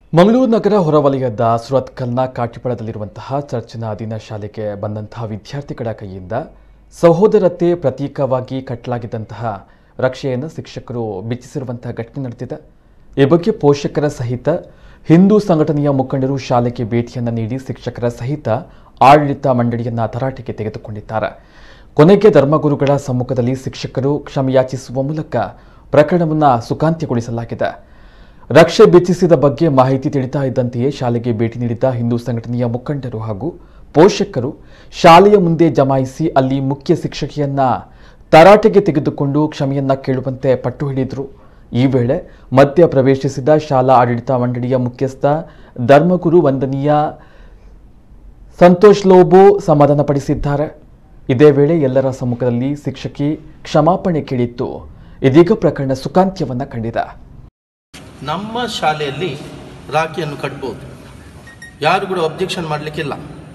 ಮಂಗಳೂರು ನಗರ ಹೊರವಲಯದ ಸುರತ್ಕಲ್ನ ಕಾಟಿಪಳದಲ್ಲಿರುವಂತಹ ಚರ್ಚಿನ ಅಧೀನ ಶಾಲೆಗೆ ಬಂದಂತಹ ವಿದ್ಯಾರ್ಥಿಗಳ ಕೈಯಿಂದ ಸಹೋದರತೆ ಪ್ರತೀಕವಾಗಿ ಕಟ್ಟಲಾಗಿದ್ದಂತಹ ರಕ್ಷೆಯನ್ನು ಶಿಕ್ಷಕರು ಬಿಚ್ಚಿಸಿರುವಂತಹ ಘಟನೆ ನಡೆದಿದೆ ಈ ಬಗ್ಗೆ ಪೋಷಕರ ಸಹಿತ ಹಿಂದೂ ಸಂಘಟನೆಯ ಮುಖಂಡರು ಶಾಲೆಗೆ ಭೇಟಿಯನ್ನು ನೀಡಿ ಶಿಕ್ಷಕರ ಸಹಿತ ಆಡಳಿತ ಮಂಡಳಿಯನ್ನ ತರಾಟೆಗೆ ತೆಗೆದುಕೊಂಡಿದ್ದಾರೆ ಕೊನೆಗೆ ಧರ್ಮಗುರುಗಳ ಸಮ್ಮುಖದಲ್ಲಿ ಶಿಕ್ಷಕರು ಕ್ಷಮೆಯಾಚಿಸುವ ಮೂಲಕ ಪ್ರಕರಣವನ್ನು ಸುಖಾಂತ್ಯಗೊಳಿಸಲಾಗಿದೆ ರಕ್ಷೆ ಬೆಚ್ಚಿಸಿದ ಬಗ್ಗೆ ಮಾಹಿತಿ ತಿಳಿತಾ ಇದ್ದಂತೆಯೇ ಶಾಲೆಗೆ ಭೇಟಿ ನೀಡಿದ್ದ ಹಿಂದೂ ಸಂಘಟನೆಯ ಮುಖಂಡರು ಹಾಗೂ ಪೋಷಕರು ಶಾಲೆಯ ಮುಂದೆ ಜಮಾಯಿಸಿ ಅಲ್ಲಿ ಮುಖ್ಯ ಶಿಕ್ಷಕಿಯನ್ನ ತರಾಟೆಗೆ ತೆಗೆದುಕೊಂಡು ಕ್ಷಮೆಯನ್ನ ಕೇಳುವಂತೆ ಪಟ್ಟು ಹಿಡಿದ್ರು ಈ ವೇಳೆ ಮಧ್ಯ ಪ್ರವೇಶಿಸಿದ ಶಾಲಾ ಆಡಳಿತ ಮಂಡಳಿಯ ಮುಖ್ಯಸ್ಥ ಧರ್ಮಗುರು ವಂದನೀಯ ಸಂತೋಷ್ ಲೋಬೋ ಸಮಾಧಾನಪಡಿಸಿದ್ದಾರೆ ಇದೇ ವೇಳೆ ಎಲ್ಲರ ಸಮ್ಮುಖದಲ್ಲಿ ಶಿಕ್ಷಕಿ ಕ್ಷಮಾಪಣೆ ಕೇಳಿತ್ತು ಇದೀಗ ಪ್ರಕರಣ ಸುಖಾಂತ್ಯವನ್ನ ಕಂಡಿದೆ ನಮ್ಮ ಶಾಲೆಯಲ್ಲಿ ರಾಖಿಯನ್ನು ಕಟ್ಬೋದು ಯಾರು ಕೂಡ ಒಬ್ಜೆಕ್ಷನ್ ಮಾಡಲಿಕ್ಕಿಲ್ಲ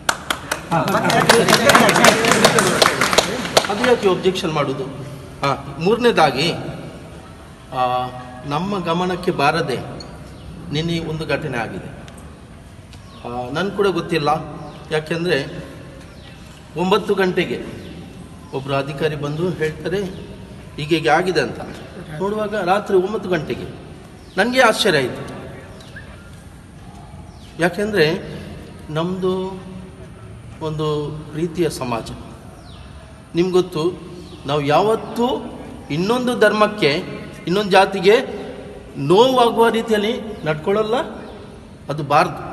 ಅದು ಯಾಕೆ ಒಬ್ಜೆಕ್ಷನ್ ಮಾಡೋದು ಹಾಂ ಮೂರನೇದಾಗಿ ಆ, ನಮ್ಮ ಗಮನಕ್ಕೆ ಬಾರದೆ ನಿನ್ನೆ ಒಂದು ಘಟನೆ ಆಗಿದೆ ನನಗೆ ಕೂಡ ಗೊತ್ತಿಲ್ಲ ಯಾಕೆಂದರೆ ಒಂಬತ್ತು ಗಂಟೆಗೆ ಒಬ್ಬರು ಅಧಿಕಾರಿ ಬಂದು ಹೇಳ್ತಾರೆ ಹೀಗೆ ಹೀಗೆ ಆಗಿದೆ ಅಂತ ನೋಡುವಾಗ ರಾತ್ರಿ ಒಂಬತ್ತು ಗಂಟೆಗೆ ನನಗೆ ಆಶ್ಚರ್ಯ ಆಯಿತು ಯಾಕೆಂದರೆ ನಮ್ಮದು ಒಂದು ಪ್ರೀತಿಯ ಸಮಾಜ ನಿಮ್ಗೆ ಗೊತ್ತು ನಾವು ಯಾವತ್ತೂ ಇನ್ನೊಂದು ಧರ್ಮಕ್ಕೆ ಇನ್ನೊಂದು ಜಾತಿಗೆ ನೋವಾಗುವ ರೀತಿಯಲ್ಲಿ ನಡ್ಕೊಳ್ಳಲ್ಲ ಅದು ಬಾರ್ದು